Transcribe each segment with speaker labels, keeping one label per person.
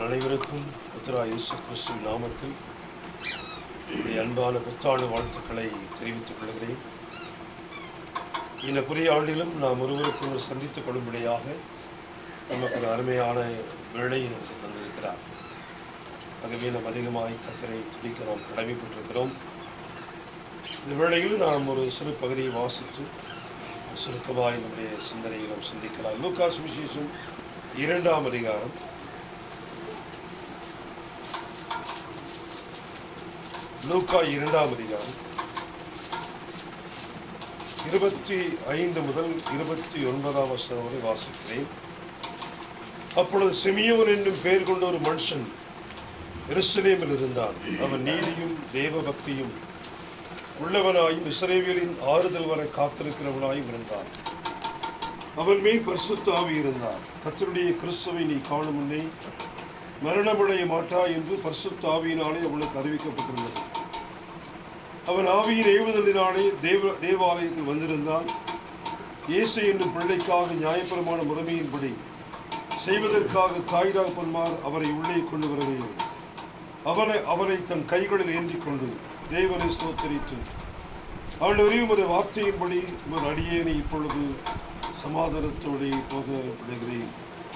Speaker 1: அனைவருக்கும் கர்த்தராகிய இயேசு கிறிஸ்துவின் நாமத்தில் என்னுடைய அன்பான புத்தாண்டு வாழ்த்துக்களை தெரிவித்துக் கொள்கிறேன் இந்த புதிய ஆண்டிலும் நாம் ஒருவருக்கொருவர் சந்தித்துக் கொள்ளும்படியாக நமக்கு ஒரு அருமையான வேலையை நமக்கு தந்திருக்கிறார் ஆகவே நாம் அதிகமாய் கத்தரை துடிக்க நாம் கடமைப்பட்டிருக்கிறோம் இந்த வேளையில் நாம் ஒரு சிறு பகுதியை வாசித்து சுருக்கமாய் நம்முடைய சிந்தனையை நாம் சிந்திக்கலாம் லூக்காஸ் விசேஷம் இரண்டாம் அதிகாரம் லூக்கா இரண்டாம் அதிகாரம் இருபத்தி ஐந்து முதல் இருபத்தி ஒன்பதாம் வசனம் வரை வாசிக்கிறேன் அப்பொழுது சிமியோன் என்னும் பெயர் கொண்ட ஒரு மனுஷன் எருசலேமில் இருந்தான் அவன் நீதியும் தேவ பக்தியும் உள்ளவனாயும் இஸ்ரேவேலின் ஆறுதல் வர காத்திருக்கிறவனாயும் இருந்தான் அவன் மேல் பரிசுத்த ஆவி இருந்தார் கத்தருடைய கிறிஸ்துவை நீ காணும் முன்னே மரணமடைய மாட்டாய் என்று பரிசுத்த ஆவியினாலே அவனுக்கு அறிவிக்கப்பட்டிருந்தது அவன் ஆவியின் ஏவுதலினாலே தேவ தேவாலயத்தில் வந்திருந்தான் இயேசு என்னும் பிள்ளைக்காக நியாயப்பிரமாண முறைமையின்படி செய்வதற்காக தாய்தாப்பன்மார் அவரை உள்ளே கொண்டு வருகையில் அவனை அவரை தன் கைகளில் ஏந்திக் கொண்டு தேவனை ஸ்தோத்தரித்து அவனுடைய உமது வார்த்தையின்படி உமது அடியேனை இப்பொழுது சமாதானத்தோடு போக விடுகிறேன்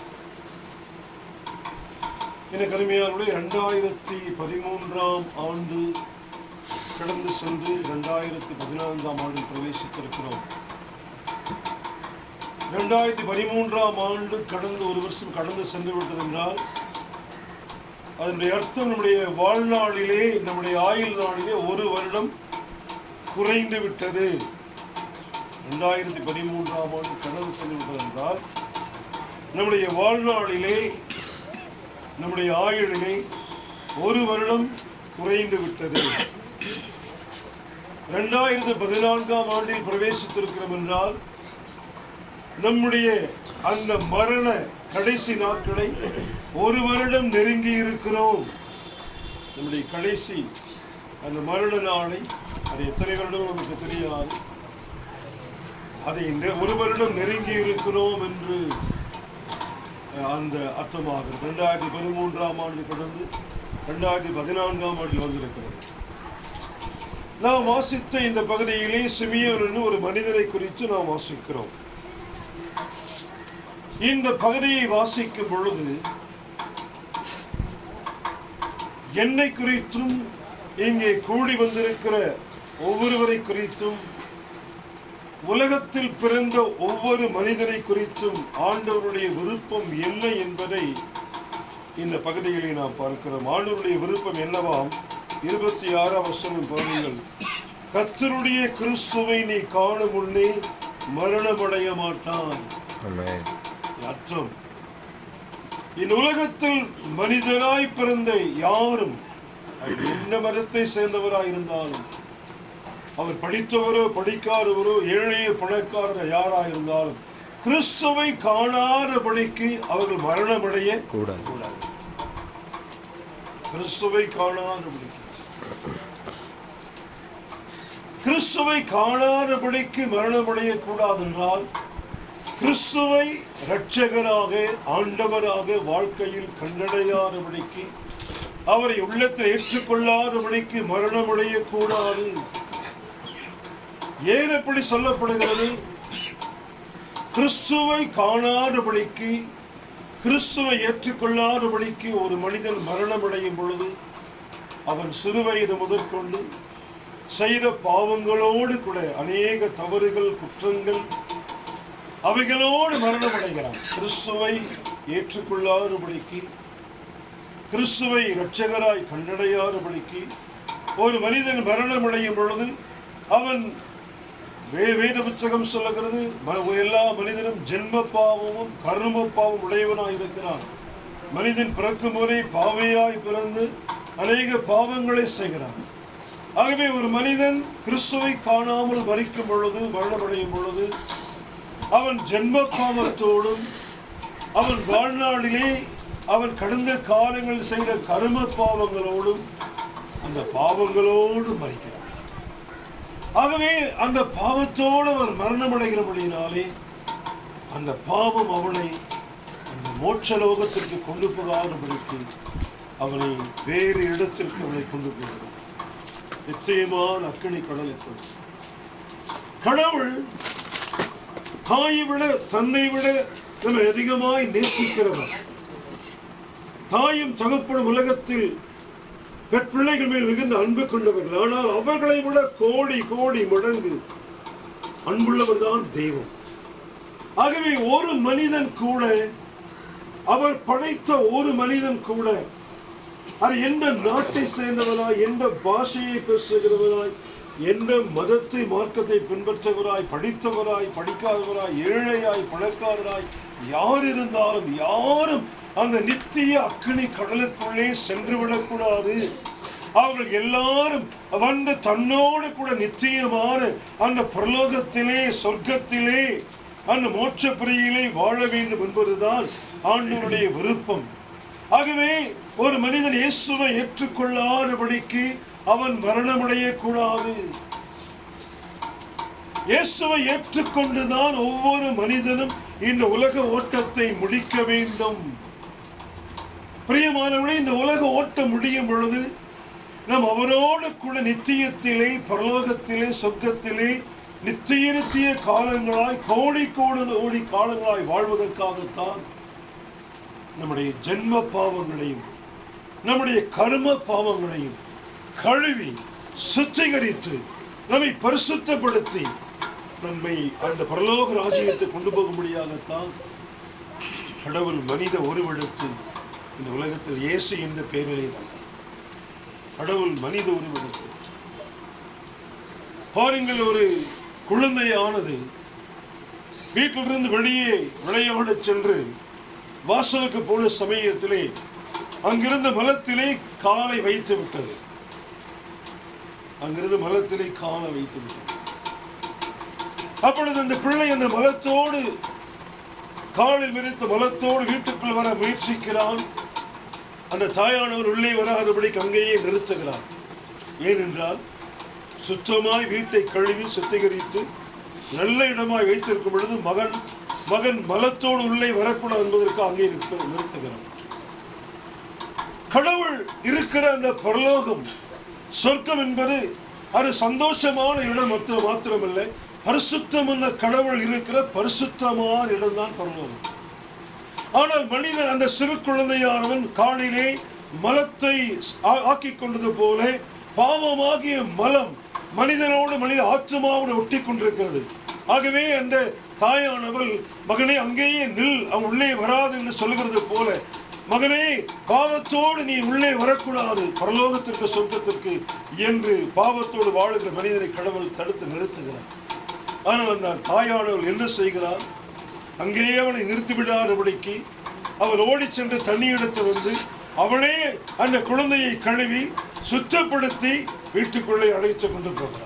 Speaker 1: எனக்கு அருமையானுடைய இரண்டாயிரத்தி பதிமூன்றாம் ஆண்டு கடந்து சென்று இரண்டாயிரத்தி பதினான்காம் ஆண்டில் பிரவேசித்திருக்கிறோம் இரண்டாயிரத்தி பதிமூன்றாம் ஆண்டு கடந்து ஒரு வருஷம் கடந்து சென்று விட்டது என்றால் அதனுடைய அர்த்தம் நம்முடைய வாழ்நாளிலே நம்முடைய ஆயுள் நாளிலே ஒரு வருடம் குறைந்து விட்டது இரண்டாயிரத்தி பதிமூன்றாம் ஆண்டு கடந்து சென்று விட்டது என்றால் நம்முடைய வாழ்நாளிலே நம்முடைய ஆயுளிலே ஒரு வருடம் குறைந்து விட்டது இரண்டாயிரத்தி பதினான்காம் ஆண்டில் பிரவேசித்திருக்கிறோம் என்றால் நம்முடைய அந்த மரண கடைசி நாட்களை ஒரு வருடம் நெருங்கி இருக்கிறோம் நம்முடைய கடைசி அந்த மரண நாளை அது எத்தனை வருடம் நமக்கு தெரியாது அதை நெ- ஒரு வருடம் நெருங்கி இருக்கிறோம் என்று அஹ், அந்த அர்த்தமாகும் இரண்டாயிரத்தி பதிமூன்றாம் ஆண்டு கடந்து இரண்டாயிரத்தி பதினான்காம் ஆண்டில் வந்திருக்கிறது நாம் வாசித்த இந்த பகுதியிலே சிமியோன் என்று ஒரு மனிதனை குறித்து நாம் வாசிக்கிறோம் இந்த பகுதியை வாசிக்கும் பொழுது என்னை குறித்தும் இங்கே கூடி வந்திருக்கிற ஒவ்வொருவரை குறித்தும் உலகத்தில் பிறந்த ஒவ்வொரு மனிதனை குறித்தும் ஆண்டவருடைய விருப்பம் என்ன என்பதை இந்த பகுதிகளை நாம் பார்க்கிறோம் ஆண்டவருடைய விருப்பம் என்னவாம் இருபத்தி ஆறாம் வருஷம் பாருங்கள் கத்தருடைய கிறிஸ்துவை நீ காணும் முன்னே மரணமடைய மாட்டான்
Speaker 2: Amen.
Speaker 1: அர்த்தம் இந்த உலகத்தில் மனிதனாய் பிறந்த யாரும் அவர் என்ன மதத்தை சேர்ந்தவராய் இருந்தாலும் அவர் படித்தவரோ படிக்காதவரோ ஏழையோ பணக்காரரோ யாராயிருந்தாலும் கிறிஸ்துவை காணாதபடிக்கு அவர்கள் மரணமடைய
Speaker 2: கூடாது.
Speaker 1: கூடாது கிறிஸ்துவை காணாதபடிக்கு கிறிஸ்துவை காணாதபடிக்கு மரணமடைய கூடாது என்றால் கிறிஸ்துவை இரட்சகராக ஆண்டவராக வாழ்க்கையில் கண்டடையாதபடிக்கு அவரை உள்ளத்தில் ஏற்றுக்கொள்ளாதபடிக்கு மரணமடைய கூடாது ஏன் எப்படி சொல்லப்படுகிறது கிறிஸ்துவை காணாதபடிக்கு கிறிஸ்துவை ஏற்றுக்கொள்ளாதபடிக்கு ஒரு மனிதன் மரணமடையும் பொழுது அவன் சிறுவயது முதற்கொண்டு செய்த பாவங்களோடு கூட அநேக தவறுகள் குற்றங்கள் அவைகளோடு மரணமடைகிறான் கிறிஸ்துவை ஏற்றுக்கொள்ளாதபடிக்கு கிறிஸ்துவை இரட்சகராய் கண்டடையாதபடிக்கு ஒரு மனிதன் மரணமடையும் பொழுது அவன் வே- வேத புத்தகம் சொல்லுகிறது ம- எல்லா மனிதனும் ஜென்ம பாவமும் கர்ம பாவம் உடையவனாய் இருக்கிறான் மனிதன் பிறக்கும் முறை பாவையாய் பிறந்து அநேக பாவங்களை செய்கிறான் ஆகவே ஒரு மனிதன் கிறிஸ்துவை காணாமல் மறிக்கும் பொழுது மரணமடையும் பொழுது அவன் ஜென்ம பாவத்தோடும் அவன் வாழ்நாளிலே அவன் கடந்த காலங்களில் செய்த கரும பாவங்களோடும் அந்த பாவங்களோடு மறிக்கிறான் ஆகவே அந்த பாவத்தோடு அவர் மரணமடைகிறபடியினாலே அந்த பாவம் அவனை அந்த மோட்சலோகத்திற்கு கொண்டு போகாதபடிக்கு அவனை வேறு இடத்திற்கு அவனை கொண்டு போகிறார் நிச்சயமான அக்கினி கடலுக்குள் கடவுள் தாயை விட தன்னை விட நம்மை அதிகமாய் நேசிக்கிறவர் தாயும் தகப்படும் உலகத்தில் பெற்பிள்ளைகள் மேல் மிகுந்த அன்பு கொண்டவர்கள் ஆனால் அவர்களை விட கோடி கோடி மடங்கு அன்புள்ளவர் தான் தெய்வம் ஆகவே ஒரு மனிதன் கூட அவர் படைத்த ஒரு மனிதன் கூட அது எந்த நாட்டை சேர்ந்தவராய் எந்த பாஷையை பேசுகிறவராய் எந்த மதத்தை மார்க்கத்தை பின்பற்றவராய் படித்தவராய் படிக்காதவராய் ஏழையாய் பணக்காரராய் யார் இருந்தாலும் யாரும் அந்த நித்திய அக்கினி கடலுக்குள்ளே சென்று விடக்கூடாது அவர்கள் எல்லாரும் வந்து தன்னோடு கூட நிச்சயமான அந்த பிரலோகத்திலே சொர்க்கத்திலே அந்த மோட்ச பிரியிலே வாழ வேண்டும் என்பதுதான் ஆண்டவருடைய விருப்பம் ஆகவே ஒரு மனிதன் இயேசுவை ஏற்றுக்கொள்ளாதபடிக்கு அவன் மரணமடைய கூடாது இயேசுவை ஏற்றுக்கொண்டுதான் ஒவ்வொரு மனிதனும் இந்த உலக ஓட்டத்தை முடிக்க வேண்டும் பிரியமானவர்களே இந்த உலக ஓட்டம் முடியும் பொழுது நாம் அவரோடு கூட நித்தியத்திலே பரலோகத்திலே சொர்க்கத்திலே நித்திய நித்திய காலங்களாய் கோடி கோடி கோடி காலங்களாய் வாழ்வதற்காகத்தான் நம்முடைய ஜென்ம பாவங்களையும் நம்முடைய கர்ம பாவங்களையும் கழுவி சுத்திகரித்து நம்மை பரிசுத்தப்படுத்தி நம்மை அந்த பரலோக ராஜ்யத்தை கொண்டு போகும்படியாகத்தான் கடவுள் மனித உருவெடுத்து இந்த உலகத்தில் இயேசு என்ற பெயரிலே வந்தார் கடவுள் மனித உருவெடுத்து பாருங்கள் ஒரு குழந்தையானது வீட்டிலிருந்து வெளியே விளையாடச் சென்று வாசலுக்கு போன சமயத்திலே அங்கிருந்த மலத்திலே காலை வைத்து விட்டது அங்கிருந்து மலத்திலே காலை வைத்து விட்டது அப்பொழுது அந்த பிள்ளை அந்த மலத்தோடு காலில் விரித்த மலத்தோடு வீட்டுக்குள் வர முயற்சிக்கிறான் அந்த தாயானவர் உள்ளே வராதபடிக்கு அங்கேயே நிறுத்துகிறார் ஏனென்றால் சுத்தமாய் வீட்டை கழுவி சுத்திகரித்து நல்ல இடமாய் வைத்திருக்கும் பொழுது மகன் மகன் மலத்தோடு உள்ளே வரக்கூடாது என்பதற்கு அங்கே நிறுத்த- நிறுத்துகிறான் கடவுள் இருக்கிற அந்த பரலோகம் சொர்க்கம் என்பது அது சந்தோஷமான இடம் மற்ற மாத்திரமல்ல பரிசுத்தம் என்ற கடவுள் இருக்கிற பரிசுத்தமான இடம்தான் பரலோகம் ஆனால் மனிதன் அந்த சிறு குழந்தையானவன் காலிலே மலத்தை ஆ- ஆக்கிக் கொண்டது போல பாவமாகிய மலம் மனிதனோடு மனித ஆத்மாவோடு ஒட்டி கொண்டிருக்கிறது ஆகவே அந்த தாயானவள் மகனே அங்கேயே நில் அவன் உள்ளே வராது என்று சொல்லுகிறது போல மகனே பாவத்தோடு நீ உள்ளே வரக்கூடாது பரலோகத்திற்கு சொர்க்கத்திற்கு என்று பாவத்தோடு வாழுகிற மனிதனை கடவுள் தடுத்து நிறுத்துகிறார் ஆனால் அந்த தாயானவள் என்ன செய்கிறார் அங்கேயே அவனை நிறுத்திவிடாதபடிக்கு அவள் ஓடிச் சென்று தண்ணி எடுத்து வந்து அவளே அந்த குழந்தையை கழுவி சுத்தப்படுத்தி வீட்டுக்குள்ளே அழைத்து கொண்டு போகிறார்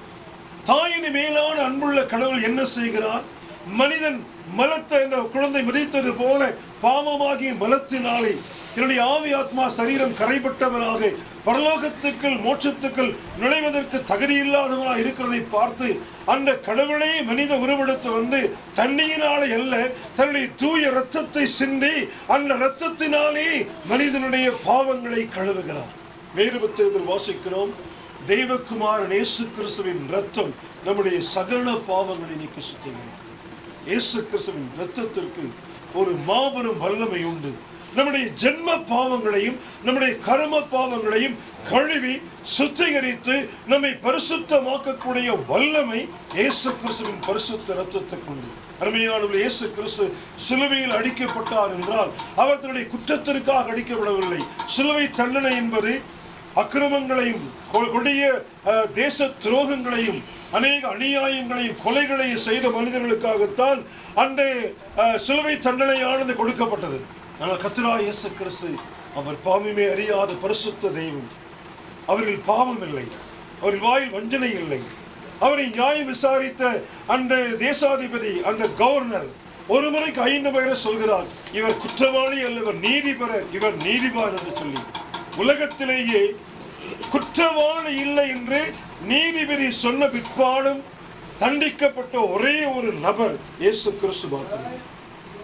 Speaker 1: தாயின் மேலான அன்புள்ள கடவுள் என்ன செய்கிறார் மனிதன் மலத்தை அந்த குழந்தை மிதித்தது போல பாவமாகிய மலத்தினாலே என்னுடைய ஆவி ஆத்மா சரீரம் கரைபட்டவனாக பரலோகத்துக்குள் மோட்சத்துக்குள் நுழைவதற்கு தகுதியில்லாதவனாக இருக்கிறதை பார்த்து அந்த கடவுளே மனித உருவெடுத்து வந்து தண்ணியினாலே அல்ல தன்னுடைய தூய ரத்தத்தை சிந்தி அந்த ரத்தத்தினாலே மனிதனுடைய பாவங்களை கழுவுகிறார் வேறு புத்தகத்தில் வாசிக்கிறோம் தெய்வகுமாரன் இயேசு கிறிஸ்துவின் ரத்தம் நம்முடைய சகல பாவங்களை நீக்கி சுத்திகரிக்கும் இயேசு கிறிஸ்துவின் ரத்தத்திற்கு ஒரு மாபெரும் வல்லமை உண்டு நம்முடைய ஜென்ம பாவங்களையும் நம்முடைய கர்ம பாவங்களையும் கழுவி சுத்திகரித்து நம்மை பரிசுத்தமாக்கக்கூடிய வல்லமை இயேசு கிறிஸ்துவின் பரிசுத்த ரத்தத்தை கொண்டு அருமையானவர் இயேசு கிறிஸ்து சிலுவையில் அடிக்கப்பட்டார் என்றால் அவர் தன்னுடைய குற்றத்திற்காக அடிக்கப்படவில்லை சிலுவை தண்டனை என்பது அக்கிரமங்களையும் கொ- கொடிய அஹ், தேச துரோகங்களையும் அநேக அநியாயங்களையும் கொலைகளையும் செய்த மனிதர்களுக்காகத்தான் அந்த அஹ், சிலுவை தண்டனையானது கொடுக்கப்பட்டது ஆனால் கத்ரா இயேசு கிறிஸ்து அவர் பாவமே அறியாத பரிசுத்த தெய்வம் அவரில் பாவம் இல்லை அவரில் வாயில் வஞ்சனை இல்லை அவரை நியாயம் விசாரித்த அந்த தேசாதிபதி அந்த கவர்னர் ஒரு முறைக்கு ஐந்து பேரை சொல்கிறார் இவர் குற்றவாளி அல்ல இவர் நீதிபரர் இவர் நீதிபார் என்று சொல்லி உலகத்திலேயே குற்றவாளி இல்லை என்று நீதிபதி சொன்ன பிற்பாடும் தண்டிக்கப்பட்ட ஒரே ஒரு நபர் இயேசு கிறிஸ்து மாத்திரம்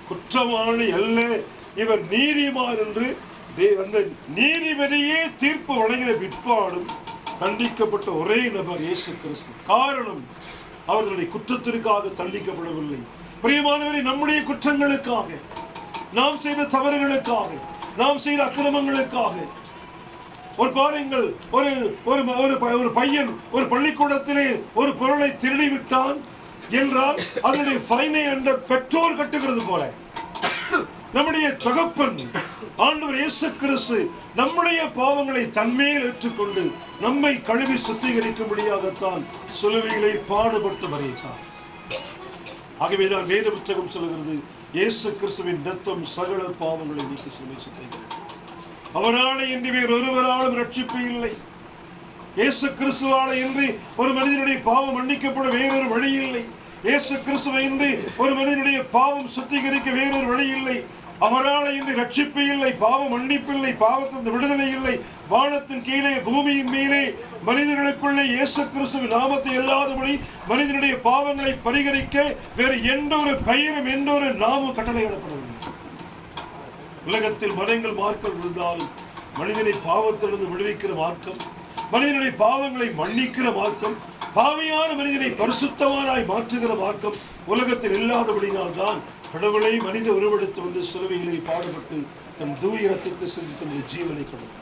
Speaker 1: குற்றவாளி அல்ல இவர் நீதிமான் என்று தே- அந்த நீதிபதியே தீர்ப்பு வழங்கின பிற்பாடும் தண்டிக்கப்பட்ட ஒரே நபர் இயேசு கிறிஸ்து காரணம் அவர்களுடைய குற்றத்திற்காக தண்டிக்கப்படவில்லை பிரியமானவரை நம்முடைய குற்றங்களுக்காக நாம் செய்த தவறுகளுக்காக நாம் செய்த அக்கிரமங்களுக்காக ஒரு பாருங்கள் ஒரு ஒரு ஒரு ப- ஒரு பையன் ஒரு பள்ளிக்கூடத்திலே ஒரு பொருளை திருடி விட்டான் என்றால் அதனுடைய ஃபைனை அந்த பெற்றோர் கட்டுகிறது போல நம்முடைய தகப்பன் ஆண்டவர் இயேசு கிறிஸ்து நம்முடைய பாவங்களை தன்மேல் ஏற்றுக்கொண்டு நம்மை கழுவி சுத்திகரிக்கும்படியாகத்தான் சிலுவையிலே பாடுபட்டு மறைத்தார் ஆகவேதான் வேத புத்தகம் சொல்லுகிறது இயேசு கிறிஸ்துவின் ரத்தம் சகல பாவங்களை நீக்கி சுமை சுத்திகரிக்கும் அவராலே இன்றி வேறு ஒருவராலும் ரட்சிப்பு இல்லை இயேசு கிறிஸ்துவால இன்றி ஒரு மனிதனுடைய பாவம் மன்னிக்கப்பட வேறொரு வழி இல்லை இயேசு கிறிஸ்துவை இன்றி ஒரு மனிதனுடைய பாவம் சுத்திகரிக்க வேறொரு வழி இல்லை அவரால் இன்றி ரட்சிப்பு இல்லை பாவ மன்னிப்பு இல்லை பாவத்தின் விடுதலை இல்லை வானத்தின் கீழே பூமியின் மேலே மனிதர்களுக்குள்ளே இயேசு கிறிஸ்துவின் நாமத்தை இல்லாதபடி மனிதனுடைய பாவங்களை பரிகரிக்க வேறு எந்த ஒரு பெயரும் எந்த ஒரு நாமும் கட்டளையிடப்படவில்லை உலகத்தில் மரங்கள் மார்க்கம் இருந்தாலும் மனிதனை பாவத்திலிருந்து விடுவிக்கிற மார்க்கம் மனிதனுடைய பாவங்களை மன்னிக்கிற மார்க்கம் பாவியான மனிதனை பரிசுத்தவானாய் மாற்றுகிற மார்க்கம் உலகத்தில் இல்லாதபடினால் தான் கடவுளை மனித உருவெடுத்து வந்து சிலுவையிலே பாடுபட்டு தன் தூய ரத்தத்தை சிந்தி தன்னுடைய ஜீவனை கொடுத்தார்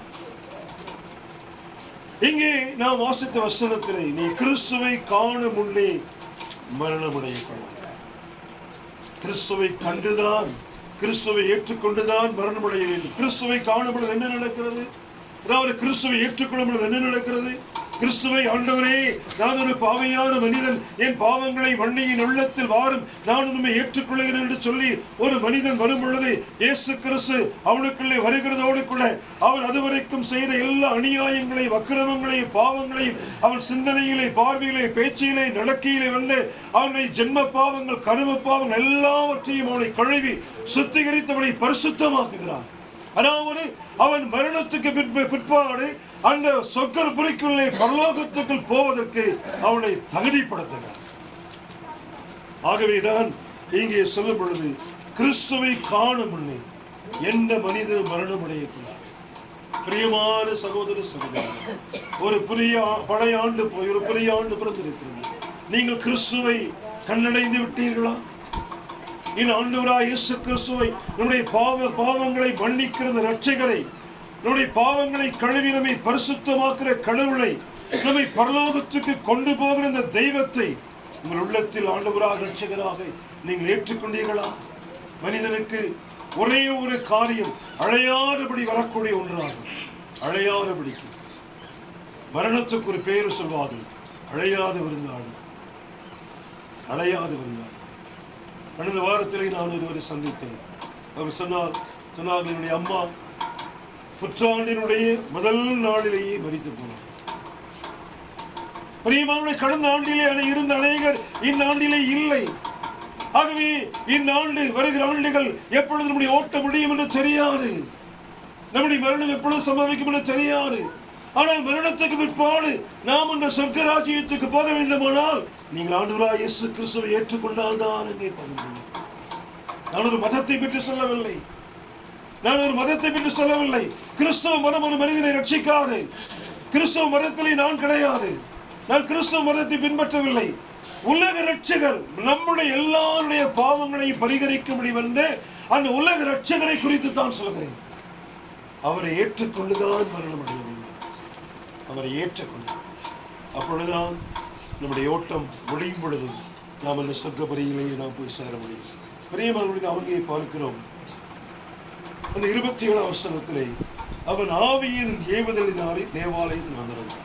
Speaker 1: இங்கே நாம் வாசித்த வசனத்திலே நீ கிறிஸ்துவை காணும் முன்னே மரணமுடைய கிறிஸ்துவை கண்டுதான் கிறிஸ்துவை ஏற்றுக்கொண்டுதான் மரணமடைய வேண்டும் கிறிஸ்துவை காணும் பொழுது என்ன நடக்கிறது அதாவது கிறிஸ்துவை ஏற்றுக்கொள்ளும் பொழுது என்ன நடக்கிறது கிறிஸ்துவை ஆண்டவரே நான் ஒரு பாவையான மனிதன் என் பாவங்களை வன்னியின் உள்ளத்தில் வாரும் நான் உண்மை ஏற்றுக்கொள்கிறேன் என்று சொல்லி ஒரு மனிதன் வரும் பொழுது இயேசு கிறிஸ்து அவனுக்குள்ளே வருகிறதோடு கூட அவன் அதுவரைக்கும் செய்த எல்லா அநியாயங்களையும் அக்கிரமங்களையும் பாவங்களையும் அவன் சிந்தனையிலே பார்வையிலே பேச்சிலே நடக்கையிலே வந்து அவனுடைய ஜென்ம பாவங்கள் கரும பாவங்கள் எல்லாவற்றையும் அவனை கழுவி சுத்திகரித்தவனை பரிசுத்தமாக்குகிறான் அதாவது அவன் மரணத்துக்கு பின்பு பிற்பாடு அந்த சொக்கர் புரிக்குள்ளே பரலோகத்துக்குள் போவதற்கு அவனை தகுதிப்படுத்துகிறார் ஆகவேதான் இங்கே சொல்லும் பொழுது கிறிஸ்துவை காணும் முன்னே எந்த மனிதனும் மரணம் அடையக்கூடாது பிரியமான சகோதர சகோதரர் ஒரு புதிய ஆ- பழைய ஆண்டு போய் ஒரு புதிய ஆண்டு பிறந்திருக்கிறது நீங்கள் கிறிஸ்துவை கண்ணடைந்து விட்டீர்களா இந்த ஆண்டவராய் இயேசு கிறிஸ்துவை நம்முடைய பாவ பாவங்களை மன்னிக்கிற இந்த ரட்சகரை நம்முடைய பாவங்களை கழுவி நம்மை பரிசுத்தமாக்குற கடவுளை நம்மை பரலோகத்துக்கு கொண்டு போகிற இந்த தெய்வத்தை உங்கள் உள்ளத்தில் ஆண்டவராக ரட்சகராக நீங்கள் ஏற்றுக்கொண்டீர்களா மனிதனுக்கு ஒரே ஒரு காரியம் அழையாதபடி வரக்கூடிய ஒன்றாகும் அழையாதபடிக்கு மரணத்துக்கு ஒரு பேரு சொல்வாது அழையாத விருந்தாளி அழையாத விருந்தாளி கடந்த வாரத்திலே நான் ஒருவரை சந்தித்தேன் அவர் சொன்னார் சொன்னார் என்னுடைய அம்மா புற்றாண்டினுடைய முதல் நாளிலேயே மரித்து போனார் பிரியமானவர்களே, கடந்த ஆண்டிலே அனை- இருந்த அநேகர் இந்நாண்டிலே இல்லை ஆகவே இந்நாண்டு வருகிற ஆண்டுகள் எப்பொழுது நம்முடைய ஓட்ட முடியும் என்று தெரியாது நம்முடைய மரணம் எப்பொழுது சம்பவிக்கும் என்று தெரியாது ஆனால் மரணத்துக்கு பிற்பாடு நாம் அந்த சொர்க்க ராஜ்யத்துக்கு போக வேண்டுமானால் நீங்கள் ஆண்டவராய் இயேசு கிறிஸ்துவை ஏற்றுக்கொண்டால் தான் அங்கே போக முடியும் நான் ஒரு மதத்தை பற்றி சொல்லவில்லை நான் ஒரு மதத்தை பற்றி சொல்லவில்லை கிறிஸ்தவ மதம் ஒரு மனிதனை ரட்சிக்காது கிறிஸ்தவ மதத்திலே நான் கிடையாது நான் கிறிஸ்தவ மதத்தை பின்பற்றவில்லை உலக ரட்சகர் நம்முடைய எல்லாருடைய பாவங்களையும் பரிகரிக்க முடியும் என்று அந்த உலக ரட்சகரை குறித்து தான் சொல்கிறேன் அவரை ஏற்றுக்கொண்டுதான் மரணம் அடைய வேண்டும் அவரை ஏற்றுக்கொண்டு அப்பொழுதுதான் நம்முடைய ஓட்டம் முடியும் பொழுது நாம் அந்த சொர்க்க பரியிலேயே நாம் போய் சேர முடியும் பிரியமானவர்களுக்கு அவகையை பார்க்கிறோம் அந்த இருபத்தி ஏழாம் வசனத்திலே அவன் ஆவியின் ஏவுதலினாலே தேவாலயத்தில் வந்திருந்தான்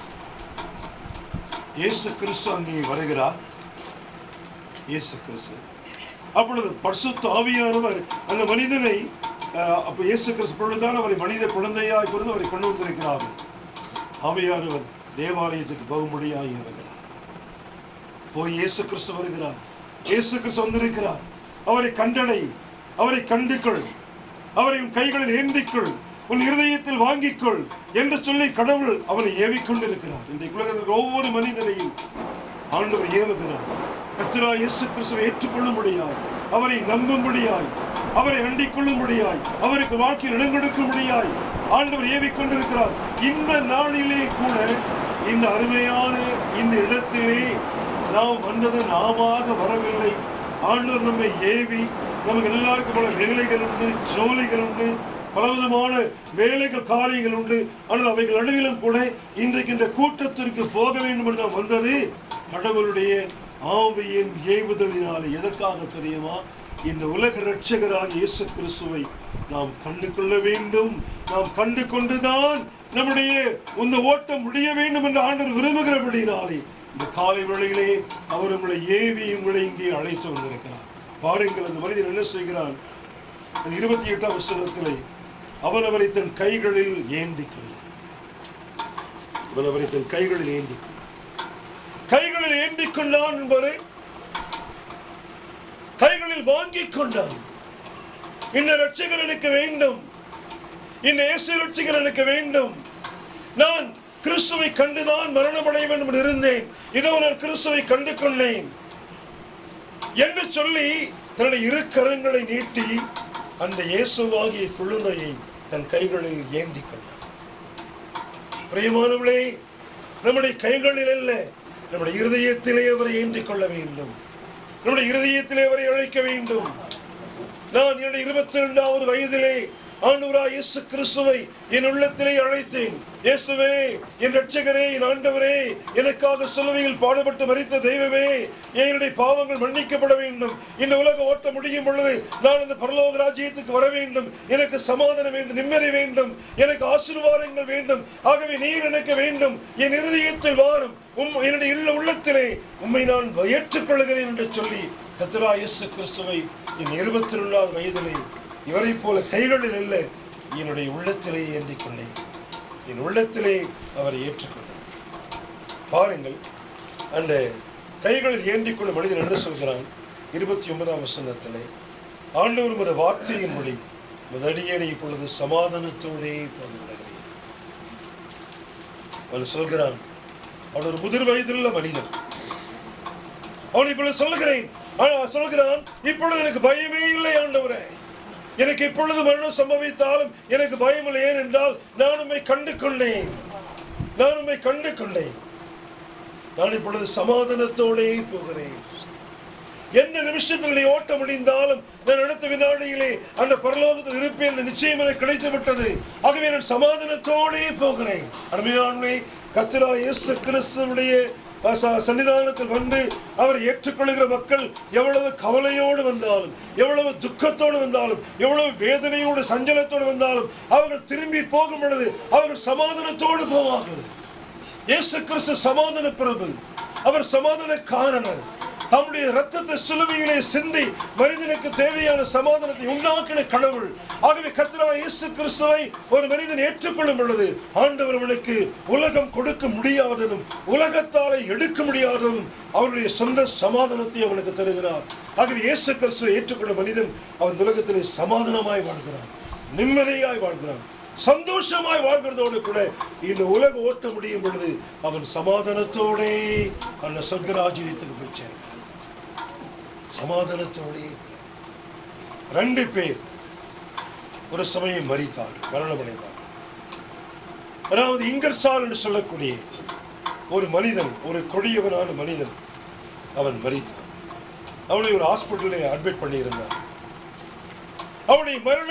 Speaker 1: இயேசு கிறிஸ்து அங்கே வருகிறார் இயேசு கிறிஸ்து அப்பொழுது பரிசுத்த ஆவியானவர் அந்த மனிதனை அஹ், அப்ப இயேசு கிறிஸ்து பொழுதுதான் அவரை மனித குழந்தையாய் பிறந்து அவரை கொண்டு வந்திருக்கிறார்கள் ஆவியானவர் தேவாலயத்துக்கு போகும்படியாய் வருகிறார் போய் இயேசு கிறிஸ்து வருகிறார் இயேசு கிறிஸ்து வந்திருக்கிறார் அவரை கண்டடை அவரை கண்டுகொள் அவரை உன் கைகளில் ஏந்திக்கொள் உன் இருதயத்தில் வாங்கிக்கொள் என்று சொல்லி கடவுள் அவனை ஏவிக்கொண்டிருக்கிறார் இன்றைக்கு உலகத்தில் ஒவ்வொரு மனிதனையும் ஆண்டவர் ஏவுகிறார் கத்திரா இயேசு கிறிஸ்துவை ஏற்றுக்கொள்ளும்படியாய் அவரை நம்பும்படியாய் அவரை அண்டிக் கொள்ளும்படியாய் அவருக்கு வாழ்க்கையில் இடம் கொடுக்கும்படியாய் ஆண்டவர் ஏவிக் கொண்டிருக்கிறார் இந்த நாளிலே கூட இந்த அருமையான இந்த இடத்திலே நாம் வந்தது நாமாக வரவில்லை ஆண்டவர் நம்மை ஏவி நமக்கு எல்லாருக்கும் பல வேலைகள் உண்டு ஜோலிகள் உண்டு பலவிதமான வேலைகள் காரியங்கள் உண்டு ஆனால் அவைகள் நடுவிலும் கூட இன்றைக்கு இந்த கூட்டத்திற்கு போக வேண்டும் என்று நாம் வந்தது கடவுளுடைய ஆவியின் ஏவுதலினாலே எதற்காக தெரியுமா இந்த உலக இரட்சகராக இயேசு கிறிஸ்துவை நாம் கண்டு கொள்ள வேண்டும் நாம் கண்டு கொண்டுதான் நம்முடைய இந்த ஓட்டம் முடிய வேண்டும் என்று ஆண்டவர் விரும்புகிறபடினாலே இந்த காலை வேளையிலே அவர் உங்களை ஏவி உங்களை இங்கே அழைத்து வந்திருக்கிறார் பாருங்கள் அந்த மனிதன் என்ன செய்கிறான் அந்த இருபத்தி எட்டாம் வசனத்திலே அவன் அவரை தன் கைகளில் ஏந்தி கொண்டான் அவன் அவரை தன் கைகளில் ஏந்தி கொண்டான் கைகளில் ஏந்தி கொண்டான் என்பதை கைகளில் வாங்கிக் கொண்டான் இந்த ரட்சகர் எனக்கு வேண்டும் இந்த இயேசு ரட்சகர் எனக்கு வேண்டும் நான் கிறிஸ்துவை கண்டுதான் மரணமடைய வேண்டும் என்று இருந்தேன் இதோ நான் கிறிஸ்துவை கண்டு கொண்டேன் என்று சொல்லி தன்னுடைய இரு கரங்களை நீட்டி அந்த இயேசுவாகிய குழுமையை தன் கைகளில் ஏந்தி கொண்டார் பிரியமானவளே நம்முடைய கைகளில் அல்ல நம்முடைய இருதயத்திலே அவரை ஏந்திக் கொள்ள வேண்டும் நம்முடைய இருதயத்திலே அவரை அழைக்க வேண்டும் நான் என்னுடைய இருபத்தி இரண்டாவது வயதிலே ஆண்டவரா இயேசு கிறிஸ்துவை என் உள்ளத்திலே அழைத்தேன் இயேசுவே என் ரட்சகரே என் ஆண்டவரே எனக்காக சிலுவையில் பாடுபட்டு மறித்த தெய்வமே என்னுடைய பாவங்கள் மன்னிக்கப்பட வேண்டும் இந்த உலக ஓட்ட முடியும் பொழுது நான் இந்த பரலோக ராஜ்யத்துக்கு வர வேண்டும் எனக்கு சமாதானம் வேண்டும் நிம்மதி வேண்டும் எனக்கு ஆசீர்வாதங்கள் வேண்டும் ஆகவே நீர் எனக்கு வேண்டும் என் இருதயத்தில் வாரும் உம் என்னுடைய இல்ல உள்ளத்திலே உம்மை நான் ஏற்றுக்கொள்கிறேன் என்று சொல்லி கத்ரா இயேசு கிறிஸ்துவை என் இருபத்தி இரண்டாவது வயதிலே இவரை போல கைகளில் அல்ல என்னுடைய உள்ளத்திலே ஏந்திக் கொண்டேன் என் உள்ளத்திலே அவரை ஏற்றுக்கொண்டார் பாருங்கள் அந்த கைகளில் ஏந்திக் கொண்ட மனிதன் என்ன சொல்கிறான் இருபத்தி ஒன்பதாம் வசனத்திலே ஆண்டவர் உமது வார்த்தையின்படி உமது அடியேனை இப்பொழுது சமாதானத்தோடே போது விடுகிறேன் அவன் சொல்கிறான் அவன் ஒரு முதிர் வயதுள்ள மனிதன் அவன் இப்பொழுது சொல்லுகிறேன் அவன் சொல்கிறான் இப்பொழுது எனக்கு பயமே இல்லை ஆண்டவரே எனக்கு இப்பொழுது மரணம் சம்பவித்தாலும் எனக்கு பயம் இல்லை ஏனென்றால் நான் உம்மை கண்டு கொண்டேன் நான் உம்மை கண்டு கொண்டேன் நான் இப்பொழுது சமாதானத்தோடே போகிறேன் எந்த நிமிஷத்தில் நீ ஓட்ட முடிந்தாலும் நான் அடுத்த வினாடியிலே அந்த பரலோகத்தில் இருப்பேன் என்ற நிச்சயம் எனக்கு கிடைத்து விட்டது ஆகவே நான் சமாதானத்தோடே போகிறேன் அருமையாண்மை கத்திரா இயேசு கிறிஸ்துவனுடைய ச- சன்னிதானத்தில் வந்து அவர் ஏற்றுக்கொள்கிற மக்கள் எவ்வளவு கவலையோடு வந்தாலும் எவ்வளவு துக்கத்தோடு வந்தாலும் எவ்வளவு வேதனையோடு சஞ்சலத்தோடு வந்தாலும் அவர்கள் திரும்பி போகும் பொழுது அவர்கள் சமாதானத்தோடு போவார்கள் இயேசு கிறிஸ்து சமாதான பிரபு அவர் சமாதான காரணர் தம்முடைய ரத்தத்தை சிலுவையிலே சிந்தி மனிதனுக்கு தேவையான சமாதானத்தை உண்டாக்கின கடவுள் ஆகவே கத்திரா இயேசு கிறிஸ்துவை ஒரு மனிதன் ஏற்றுக்கொள்ளும் பொழுது ஆண்டவர் அவனுக்கு உலகம் கொடுக்க முடியாததும் உலகத்தாலே எடுக்க முடியாததும் அவருடைய சொந்த சமாதானத்தை அவனுக்கு தருகிறார் ஆகவே இயேசு கிறிஸ்துவை ஏற்றுக்கொண்ட மனிதன் அவன் உலகத்திலே சமாதானமாய் வாழ்கிறான் நிம்மதியாய் வாழ்கிறான் சந்தோஷமாய் வாழ்கிறதோடு கூட இந்த உலக ஓட்ட முடியும் பொழுது அவன் சமாதானத்தோடே அந்த சொர்க்கராஜ்யத்துக்கு போய் சேர்கிறான் சமாதானத்தோடே ரெண்டு பேர் ஒரு சமயம் மறித்தார்கள் மரணமடைந்தார் அதாவது இங்கர்சால் என்று சொல்லக்கூடிய ஒரு மனிதன் ஒரு கொடியவனான மனிதன் அவன் மறித்தான் அவனை ஒரு ஹாஸ்பிட்டலில் அட்மிட் பண்ணியிருந்தான் அவனுடைய மரண